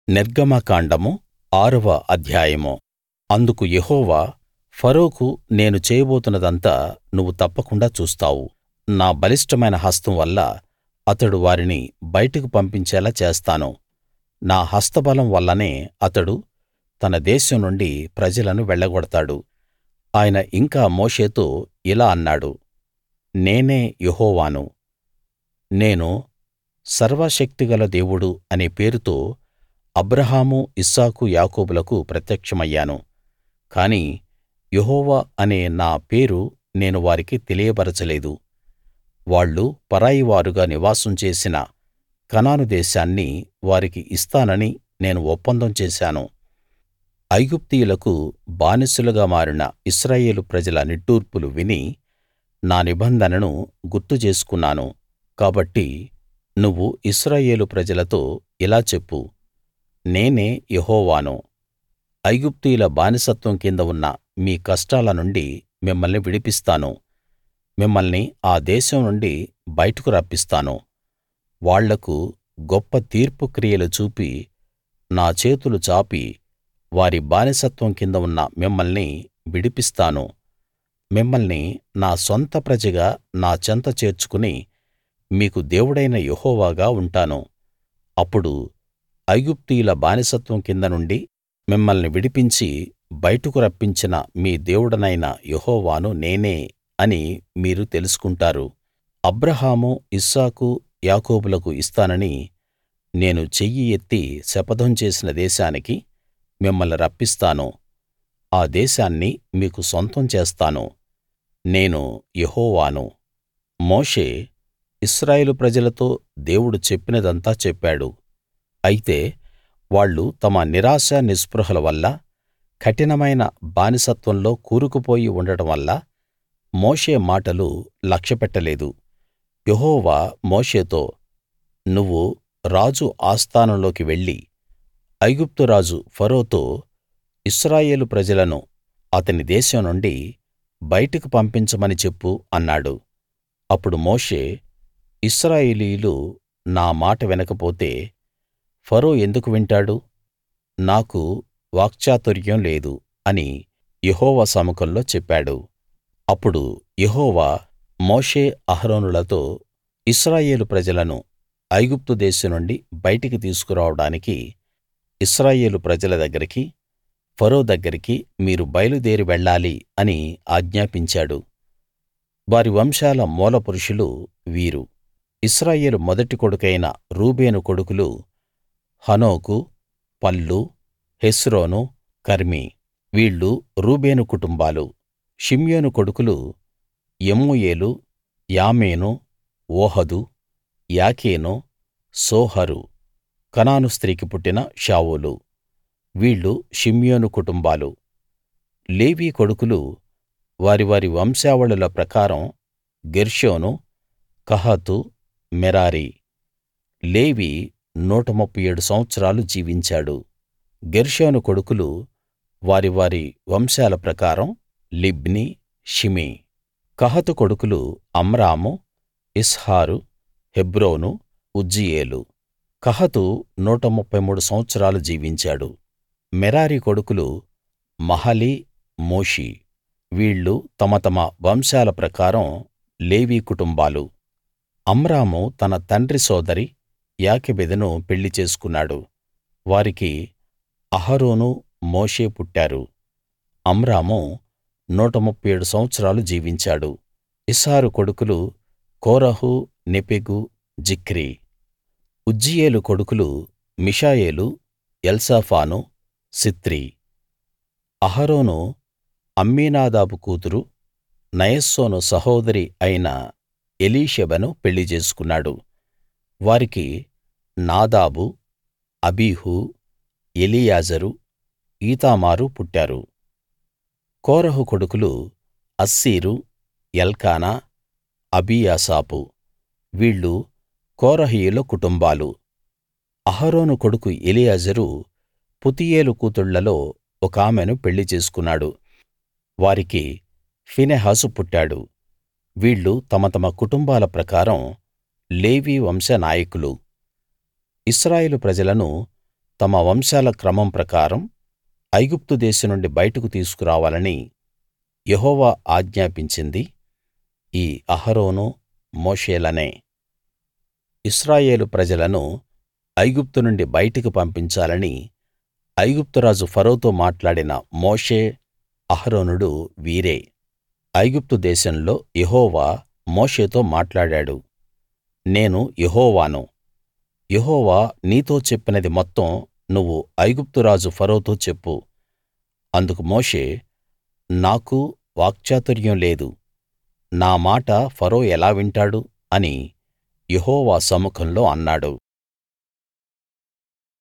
నిర్గమకాండము ఆరవ అధ్యాయము అందుకు యెహోవా ఫరోకు నేను చేయబోతున్నదంతా నువ్వు తప్పకుండా చూస్తావు నా బలిష్టమైన హస్తం వల్ల అతడు వారిని బయటకు పంపించేలా చేస్తాను నా హస్తబలం వల్లనే అతడు తన దేశం నుండి ప్రజలను వెళ్ళగొడతాడు ఆయన ఇంకా మోషేతో ఇలా అన్నాడు నేనే యెహోవాను నేను సర్వశక్తిగల దేవుడు అనే పేరుతో అబ్రాహాము ఇస్సాకు యాకోబులకు ప్రత్యక్షమయ్యాను కాని యెహోవా అనే నా పేరు నేను వారికి తెలియబరచలేదు వాళ్ళు పరాయివారుగా నివాసం చేసిన కనాను దేశాన్ని వారికి ఇస్తానని నేను ఒప్పందం చేశాను ఐగుప్తీయులకు బానిసలుగా మారిన ఇశ్రాయేలు ప్రజల నిట్టూర్పులు విని నా నిబంధనను గుర్తు చేసుకున్నాను కాబట్టి నువ్వు ఇశ్రాయేలు ప్రజలతో ఇలా చెప్పు నేనే యెహోవాను ఐగుప్తీయుల బానిసత్వం కింద ఉన్న మీ కష్టాల నుండి మిమ్మల్ని విడిపిస్తాను మిమ్మల్ని ఆ దేశం నుండి బయటకు రప్పిస్తాను వాళ్లకు గొప్ప తీర్పు క్రియలు చూపి నా చేతులు చాపి వారి బానిసత్వం కింద ఉన్న మిమ్మల్ని విడిపిస్తాను మిమ్మల్ని నా సొంత ప్రజగా నా చెంత చేర్చుకుని మీకు దేవుడైన యెహోవాగా ఉంటాను అప్పుడు ఐగుప్తీయుల బానిసత్వం కింద నుండి మిమ్మల్ని విడిపించి బయటకు రప్పించిన మీ దేవుడనైన యెహోవాను నేనే అని మీరు తెలుసుకుంటారు అబ్రాహాము ఇస్సాకు యాకోబులకు ఇస్తానని నేను చెయ్యి ఎత్తి శపథం చేసిన దేశానికి మిమ్మల్ని రప్పిస్తాను ఆ దేశాన్ని మీకు సొంతం చేస్తాను నేను యెహోవాను మోషే ఇశ్రాయేలు ప్రజలతో దేవుడు చెప్పినదంతా చెప్పాడు అయితే వాళ్ళు తమ నిరాశ నిస్పృహల వల్ల కఠినమైన బానిసత్వంలో కూరుకుపోయి ఉండడం వల్ల మోషే మాటలు లక్ష్యపెట్టలేదు యెహోవా మోషేతో నువ్వు రాజు ఆస్థానంలోకి వెళ్లి ఐగుప్తు రాజు ఫరోతో ఇశ్రాయేలు ప్రజలను అతని దేశం నుండి బయటకు పంపించమని చెప్పు అన్నాడు అప్పుడు మోషే ఇశ్రాయేలీయులు నా మాట వినకపోతే ఫరో ఎందుకు వింటాడు నాకు వాక్చాతుర్యం లేదు అని యెహోవా సముఖంలో చెప్పాడు అప్పుడు యెహోవా మోషే అహరోనులతో ఇశ్రాయేలు ప్రజలను ఐగుప్తు దేశం నుండి బయటికి తీసుకురావడానికి ఇశ్రాయేలు ప్రజల దగ్గరికి ఫరో దగ్గరికి మీరు బయలుదేరి వెళ్ళాలి అని ఆజ్ఞాపించాడు వారి వంశాల మూలపురుషులు వీరు ఇశ్రాయేలు మొదటి కొడుకైన రూబేను కొడుకులు హనోకు పల్లు హెస్రోను కర్మీ వీళ్ళు రూబేను కుటుంబాలు షిమ్యోను కొడుకులు యెమూయేలు యామీను ఓహదు యాకీను సోహరు కనాను స్త్రీకి పుట్టిన షావూలు వీళ్ళు షిమ్యోను కుటుంబాలు లేవీ కొడుకులు వారి వారి వంశావళుల ప్రకారం గెర్షోను కహాతు మెరారి లేవి 137 సంవత్సరాలు జీవించాడు గెర్షోను కొడుకులు వారి వారి వంశాల ప్రకారం లిబ్నీ షిమీ కహాతు కొడుకులు అమ్రాము ఇస్హారు హెబ్రోను ఉజ్జీయేలు కహాతు 133 సంవత్సరాలు జీవించాడు మెరారి కొడుకులు మహలి మూషి వీళ్ళు తమ తమ వంశాల ప్రకారం లేవీ కుటుంబాలు అమ్రాము తన తండ్రి సోదరి యోకెబెదును పెళ్లి చేసుకున్నాడు వారికి అహరోను మోషే పుట్టారు అమ్రాము 137 సంవత్సరాలు జీవించాడు ఇస్హారు కొడుకులు కోరహు నెపెగు జిక్రీ ఉజ్జీయేలు కొడుకులు మిషాయేలు ఎల్సాఫాను సిత్రీ అహరోను అమ్మీనాదాబు కూతురు నయస్సోను సహోదరి అయిన ఎలీషెబను పెళ్లి చేసుకున్నాడు వారికి నాదాబు అబీహు ఎలియాజరు ఈతామారు పుట్టారు కోరహు కొడుకులు అస్సీరు ఎల్కానా అబీయాసాపు వీళ్ళు కోరహీయుల కుటుంబాలు అహరోను కొడుకు ఎలియాజరు పుతీయేలు కూతుళ్ళలో ఒకామెను పెళ్లి చేసుకున్నాడు వారికి ఫినెహాసు పుట్టాడు వీళ్ళు తమ తమ కుటుంబాల ప్రకారం లేవీ వంశ నాయకులు ఇశ్రాయేలు ప్రజలను తమ వంశాల క్రమం ప్రకారం ఐగుప్తు దేశం నుండి బయటకు తీసుకురావాలని యెహోవా ఆజ్ఞాపించింది ఈ అహరోను మోషేలనే ఇశ్రాయేలు ప్రజలను ఐగుప్తు నుండి బయటికి పంపించాలని ఐగుప్తు రాజు ఫరోతో మాట్లాడిన మోషే అహరోనులు వీరే ఐగుప్తు దేశంలో యెహోవా మోషేతో మాట్లాడాడు నేను యెహోవాను యెహోవా నీతో చెప్పినది మొత్తం నువ్వు ఐగుప్తు రాజు ఫరోతో చెప్పు అందుకు మోషే నాకు వాక్చాతుర్యం లేదు నా మాట ఫరో ఎలా వింటాడు అని యెహోవా సముఖంలో అన్నాడు